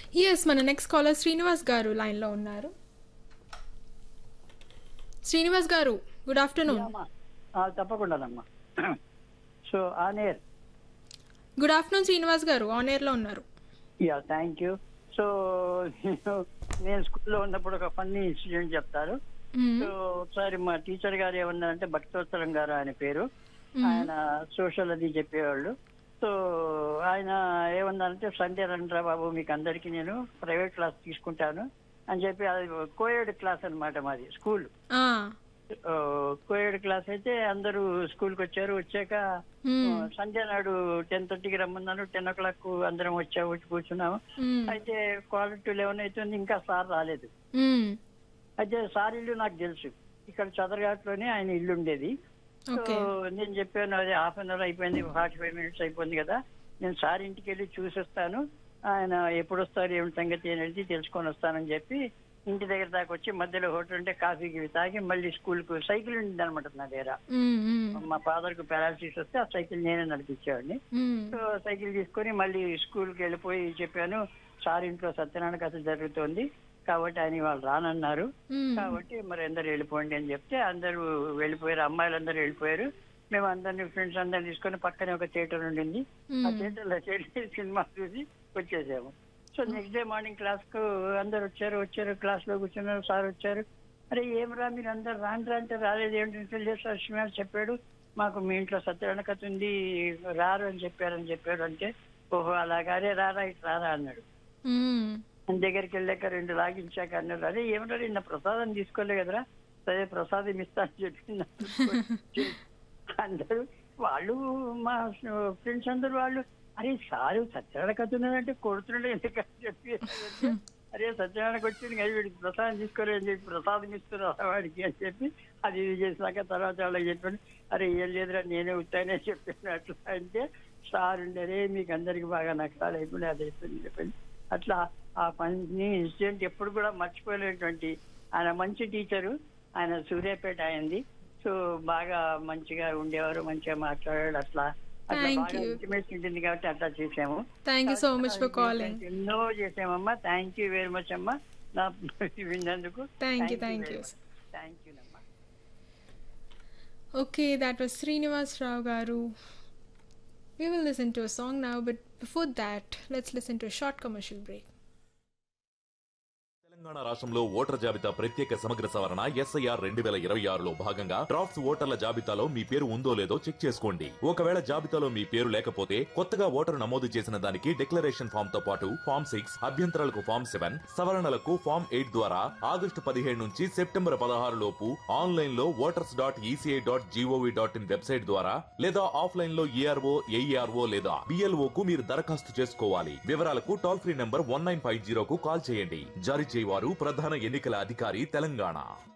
Yes మన next caller Srinivas గారు లైన్లో ఉన్నారు శ్రీనివాస్ గారు గుడ్ ఆఫ్టర్నూన్ అమ్మా ఆ, తప్పకుండానమ్మా so on air good afternoon Srinivas garu on ఎయిర్లో ఉన్నారు యా థ్యాంక్ యూ సో నేను నేను స్కూల్లో ఉన్నప్పుడు ఒక ఫన్నీ ఇన్సిడెంట్ చెప్తారు మ్మ్. సో ఒకసారి మా టీచర్ గారు ఏమన్నారంటే భక్తోత్తరం గారు ఆయన పేరు ఆయన సోషల్ అది చెప్పేవాళ్ళు సో ఆయన ఏమన్నారంటే సండే రండ్రా బాబు మీకు అందరికీ నేను ప్రైవేట్ క్లాస్ తీసుకుంటాను అని చెప్పి అది కోయడ్ క్లాస్ అన్నమాట మాది స్కూల్ ఆ, కోయడ్ క్లాస్ అయితే అందరూ స్కూల్కి వచ్చారు వచ్చాక మ్మ్. సండే నాడు టెన్ థర్టీకి రమ్మన్నాను టెన్ ఓ క్లాక్ అందరం వచ్చా వచ్చి కూర్చున్నాము మ్మ్. అయితే క్వాలిటీ లెవెన్ అవుతుంది ఇంకా సార్ రాలేదు మ్మ్. అయితే సార్ ఇల్లు నాకు తెలుసు ఇక్కడ చదరఘాట్లోనే ఆయన ఇల్లు ఉండేది సో ఓకే నేను చెప్పాను అదే హాఫ్ అన్ అవర్ అయిపోయింది ఫార్టీ ఫైవ్ మినిట్స్ అయిపోయింది కదా నేను సార్ ఇంటికి వెళ్ళి చూసొస్తాను ఆయన ఎప్పుడు వస్తారు ఏమి సంగతి అనేది తెలుసుకొని వస్తానని చెప్పి ఇంటి దగ్గర దాకా వచ్చి మధ్యలో హోటల్ ఉంటే కాఫీకి తాగి మళ్ళీ స్కూల్ కు సైకిల్ ఉండింది అనమాట నా దగ్గర మ్మ్. మ్మ్. మా ఫాదర్ కు పారాలసిస్ వస్తే ఆ సైకిల్ నేనే నడిపించేవాడిని మ్మ్. సో సైకిల్ తీసుకొని మళ్ళీ స్కూల్ కి వెళ్ళిపోయి చెప్పాను సార్ ఇంట్లో సత్యనారాయణ కథ జరుగుతోంది కాబట్టి ఆయన వాళ్ళు రానన్నారు మ్మ్. కాబట్టి మరి అందరు వెళ్ళిపోండి అని చెప్తే అందరూ వెళ్ళిపోయారు అమ్మాయిలు అందరూ వెళ్ళిపోయారు మేము అందరిని ఫ్రెండ్స్ అందరిని తీసుకొని పక్కనే ఒక థియేటర్ ఉండింది ఆ మ్మ్. థియేటర్ లో చేరి సినిమా చూసి వచ్చేసాము so next day morning class కు అందరు వచ్చారు వచ్చారు క్లాస్ లో కూర్చున్నారు సార్ వచ్చారు అరే ఏమరా మీరు అందరు రాండి రా అంటే రాలేదు ఏంటంటే లేదు సార్ శ్రీనివాస్ చెప్పాడు మాకు మీ ఇంట్లో సత్యనారాయణ కథ ఉంది రారు అని చెప్పారని చెప్పాడు అంటే ఓహో అలాగా అరే రారా ఇటు రారా అన్నాడు మ్మ్. ఆయన దగ్గరికి వెళ్ళాక రెండు లాగించాక అన్నారు అదే ఏమన్నా నిన్న ప్రసాదం తీసుకోలే కదరా సరే ప్రసాదం ఇస్తా అని చెప్పి అందరూ వాళ్ళు మా ఫ్రెండ్స్ అందరూ వాళ్ళు అరే సారు సత్యనారాయణ కథ ఉన్నదంటే కొడుతున్నాడు ఎందుకని చెప్పి అరే సత్యనారాయణకి వచ్చింది కదా వీడికి ప్రసాదం తీసుకోలేదు అని చెప్పి ప్రసాదం ఇస్తున్నారు వాడికి అని చెప్పి అది ఇది చేసినాక తర్వాత వాళ్ళకి చెప్పాను అరే ఏం లేదురా నేనే ఉత్తానే చెప్పాను అట్లా అంటే సార్ ఉండరే మీకు అందరికి బాగా నష్టాలు అయిపోయి అది అయిపోయింది చెప్పండి అట్లా ఆ పని ఇన్సిడెంట్ ఎప్పుడు కూడా మర్చిపోలేనటువంటి ఆయన మంచి టీచరు ఆయన సూర్యాపేట అయింది సో బాగా మంచిగా ఉండేవారు మంచిగా మాట్లాడాడు అట్లా అట్లా Thank బాగా you. ఇంటిమేట్ ఉంటుంది కాబట్టి అట్లా చేసాము thank you so much for calling ఎన్నో చేసామమ్మా థ్యాంక్ యూ వెరీ మచ్ అమ్మా నా విన్నందుకు thank you thank you thank you అమ్మా Okay, that was Srinivas Rao Garu. We will listen to a song now, but before that, let's listen to a short commercial break. Telangana రాష్ట్రంలో voter జాబితా ప్రత్యేక సమగ్ర సవరణ SIR రెండు వేల ఇరవై ఆరులో భాగంగా డ్రాఫ్ట్స్ ఓటర్ల జాబితాలో మీ పేరు ఉందో లేదో చెక్ చేసుకోండి ఒకవేళ జాబితాలో మీ పేరు లేకపోతే కొత్తగా ఓటరు నమోదు చేసిన దానికి డిక్లరేషన్ ఫామ్ తో పాటు ఫామ్ సిక్స్ అభ్యంతరాలకు ఫామ్ సెవెన్ సవరణలకు ఫామ్ ఎయిట్ ద్వారా ఆగస్టు పదిహేడు నుంచి సెప్టెంబర్ పదహారు లోపు ఆన్లైన్ లో voters dot ECI dot G O V dot in website ద్వారా లేదా ఆఫ్లైన్ లో ఈఆర్ఓ ఏఈఆర్ఓ లేదా బిఎల్ఓ కు మీరు దరఖాస్తు చేసుకోవాలి వివరాలకు toll free number one nine five జీరోకు కాల్ చేయండి జారీ చేయవారు ప్రధాన ఎన్నికల అధికారి తెలంగాణ